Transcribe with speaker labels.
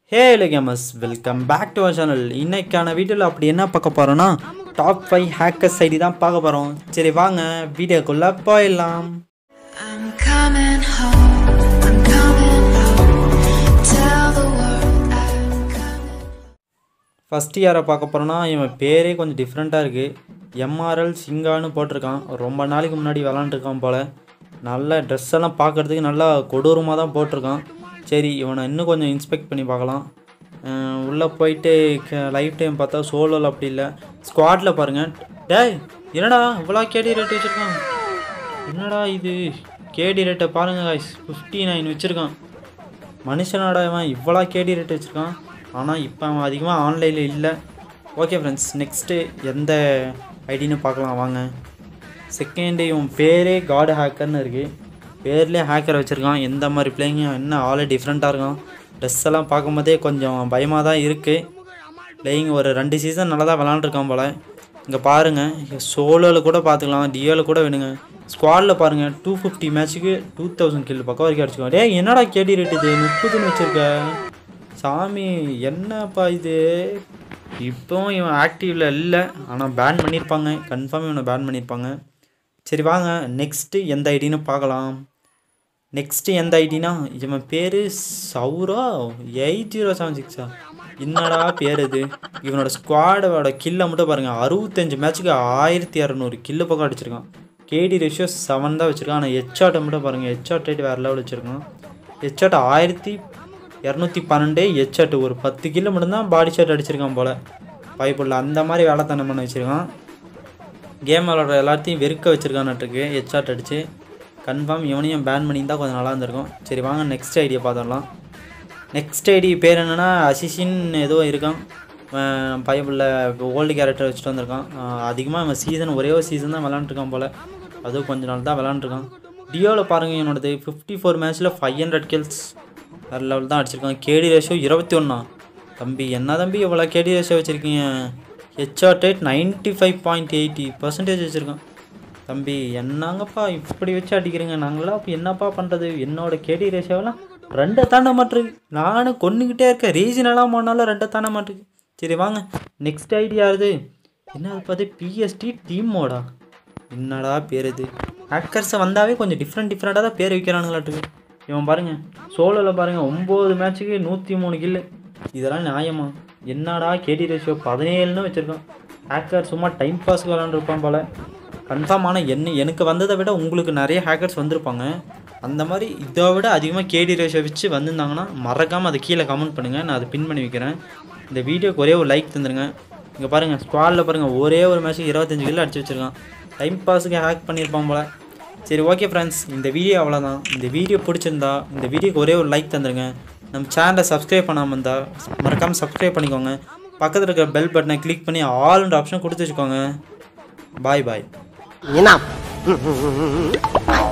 Speaker 1: Hey gamers welcome back to our channel இன்னைக்கான வீடியோவில் அப்படி என்ன பார்க்க போகிறோன்னா டாப் ஃபைவ் ஹேக்கர்ஸ் ஐடி தான் பார்க்க போகிறோம் சரி வாங்க வீடியோக்குள்ளே போயிடலாம்
Speaker 2: I'm coming home. I'm coming home. Tell the world I'm coming.
Speaker 1: First யாரை பார்க்க போகிறோன்னா இவன் பேரே கொஞ்சம் டிஃப்ரெண்ட்டாக இருக்குது எம்ஆர்எல் சிங்கான்னு போட்டிருக்கான் ரொம்ப நாளைக்கு முன்னாடி விளாண்டுருக்கான் போல் நல்ல ட்ரெஸ் எல்லாம் பார்க்குறதுக்கு நல்லா கொடூரமாக தான் போட்டிருக்கான் சரி இவனை இன்னும் கொஞ்சம் இன்ஸ்பெக்ட் பண்ணி பார்க்கலாம் உள்ளே போயிட்டு லைஃப் டைம் பார்த்தா சோலோவில் அப்படி இல்லை ஸ்குவாடில் பாருங்கள் டேய் என்னடா இவ்வளோ கேடி ரேட் வச்சுருக்கான் என்னடா இது கேடி ரேட்டை பாருங்கள் guys ஃபிஃப்டி நைன் வச்சுருக்கான் மனுஷனாடா இவன் இவ்வளோ கேடி ரேட் வச்சுருக்கான் ஆனால் இப்போ அவன் அதிகமாக ஆன்லைனில் இல்லை ஓகே ஃப்ரெண்ட்ஸ் நெக்ஸ்ட்டு எந்த ஐடின்னு பார்க்கலாம் வாங்க செகண்டு இவன் பேரே காட் ஹேக்கர்னு இருக்குது பேர்லேயே ஹேக்கர் வச்சுருக்கான் எந்த மாதிரி பிளேயிங் என்ன ஆளே டிஃப்ரெண்ட்டாக இருக்கான் ட்ரெஸ் எல்லாம் பார்க்கும்போதே கொஞ்சம் பயமாக தான் இருக்குது பிளேயிங் ஒரு ரெண்டு சீசன் நல்லா தான் விளாண்டுருக்கான் போல் இங்கே பாருங்கள் சோலோவில் கூட பார்த்துக்கலாம் டியோவில் கூட வேணுங்க ஸ்குவாடில் பாருங்கள் டூ ஃபிஃப்டி மேட்ச்சுக்கு டூ தௌசண்ட் கில் பக்கம் வரைக்கும் அடிச்சுக்கோ டேய் என்னடா கேடி ரேட் இது முப்பதுன்னு வச்சுருக்க சாமி என்னப்பா இது இப்போவும் இவன் ஆக்டிவில் இல்லை ஆனால் பேன் பண்ணியிருப்பாங்க கன்ஃபார்ம் இவனை பேன் பண்ணியிருப்பாங்க சரி வாங்க நெக்ஸ்ட்டு எந்த ஐடின்னு பார்க்கலாம் நெக்ஸ்ட்டு எந்த ஐடினா இவன் பேர் சௌரா எயிட் ஜீரோ செவன் சிக்ஸா என்னடா பேர் இது இவனோட ஸ்குவாடோட கில்லை மட்டும் பாருங்கள் அறுபத்தஞ்சு மேட்ச்சுக்கு ஆயிரத்தி இரநூறு கில்லு பக்கம் அடிச்சிருக்கான் கேடி ரேஷியோ செவன் தான் வச்சுருக்கான் ஆனால் ஹெச்ஆட்டை மட்டும் பாருங்கள் ஹெச்ஆட் ரேட் வேறு லெவல் வச்சுருக்கான் ஹெச்ஆட் ஆயிரத்தி இரநூத்தி பன்னெண்டு ஹெச்ஆட் ஒரு பத்து கிலோ மட்டும்தான் பாடி ஷாட் அடிச்சிருக்கான் போல் பைப்புள்ள அந்த மாதிரி வேலைத்தனம் பண்ண வச்சுருக்கான் கேம் விளாட்ற எல்லாத்தையும் வெறுக்க வச்சுருக்கான்ட்டுருக்கு ஹெச்ஆட் அடிச்சு கன்ஃபார்ம் இவனையும் பேன் பண்ணியிருந்தா கொஞ்சம் நல்லா இருந்திருக்கும் சரி வாங்க நெக்ஸ்ட் ஐடியா பார்த்துடலாம் நெக்ஸ்ட் ஐடி பேர் என்னென்னா அசிஷின் ஏதோ இருக்கான் பைபிளில் ஓல்டு கேரக்டர் வச்சுட்டு வந்திருக்கான் அதிகமாக இவன் சீசன் ஒரே ஒரு சீசன் தான் விளாண்டுருக்கான் போல் அதுவும் கொஞ்ச நாள் தான் விளாண்டுருக்கான் டியோவில் பாருங்கள் என்னோடது ஃபிஃப்டி ஃபோர் மேட்ச்சில் ஃபைவ் ஹண்ட்ரட் கில்ஸ் வேறு லெவல் தான் அடிச்சிருக்கான் கேடி ரேஷியோ இருபத்தி ஒன்றா தம்பி என்ன தம்பி இவ்வளோ கேடி ரேஷியோ வச்சுருக்கீங்க HR rate ninety five point eighty percentage வச்சுருக்கான் தம்பி என்னங்கப்பா இப்படி வச்சு அடிக்கிறீங்க நாங்களாம் இப்போ என்னப்பா பண்ணுறது என்னோட கேடி ரேஷியோவெல்லாம் ரெண்டை தாண்ட மாட்டிருக்கு நானும் கொண்டுக்கிட்டே இருக்கேன் ரீஜனலாக போனாலும் ரெண்டை தாண்ட மாட்டிருக்கு சரி வாங்க நெக்ஸ்ட் ஐடியா இது என்ன அது பார்த்து பிஎஸ்டி டீம் மோடா என்னடா பேர் இது ஹேக்கர்ஸை வந்தாவே கொஞ்சம் டிஃப்ரெண்ட் டிஃப்ரெண்ட்டாக தான் பேர் வைக்கிறானுங்களாட்டுக்கு இவன் பாருங்கள் சோலோவில் பாருங்கள் ஒம்பது மேட்ச்சுக்கு நூற்றி மூணு கில்லு இதெல்லாம் நியாயமா என்னடா கேடி ரேஷியோ பதினேழுன்னு வச்சுருக்கான் ஹேக்கர் சும்மா டைம் பாஸ்க்கு விளாண்டுருப்பான் போல் கன்ஃபார்ம் ஆனால் என்ன எனக்கு வந்ததை விட உங்களுக்கு நிறைய ஹேக்கர்ஸ் வந்திருப்பாங்க அந்த மாதிரி இதை விட அதிகமாக கேடி ரேஷியோ வச்சு வந்திருந்தாங்கன்னா மறக்காமல் அதை கீழே கமெண்ட் பண்ணுங்கள் நான் அதை பின் பண்ணி வைக்கிறேன் இந்த வீடியோக்கு ஒரே ஒரு லைக் தந்துருங்க இங்கே பாருங்கள் ஸ்குவாடில் பாருங்கள் ஒரே ஒரு மேட்ச்சுக்கு இருபத்தஞ்சு கிலோ அடிச்சு வச்சுருக்கான் டைம் பாஸுக்கு ஹேக் பண்ணியிருப்பான் போல் சரி ஓகே ஃப்ரெண்ட்ஸ் இந்த வீடியோ அவ்வளோதான் இந்த வீடியோ பிடிச்சிருந்தா இந்த வீடியோக்கு ஒரே ஒரு லைக் தந்துருங்க நம்ம சேனலை சப்ஸ்கிரைப் பண்ணாமல் இருந்தால் மறக்காமல் சப்ஸ்கிரைப் பண்ணிக்கோங்க பக்கத்தில் இருக்கிற பெல் பட்டனை கிளிக் பண்ணி ஆல்ன்ற ஆப்ஷன் கொடுத்து வச்சுக்கோங்க பாய் பாய்
Speaker 3: enough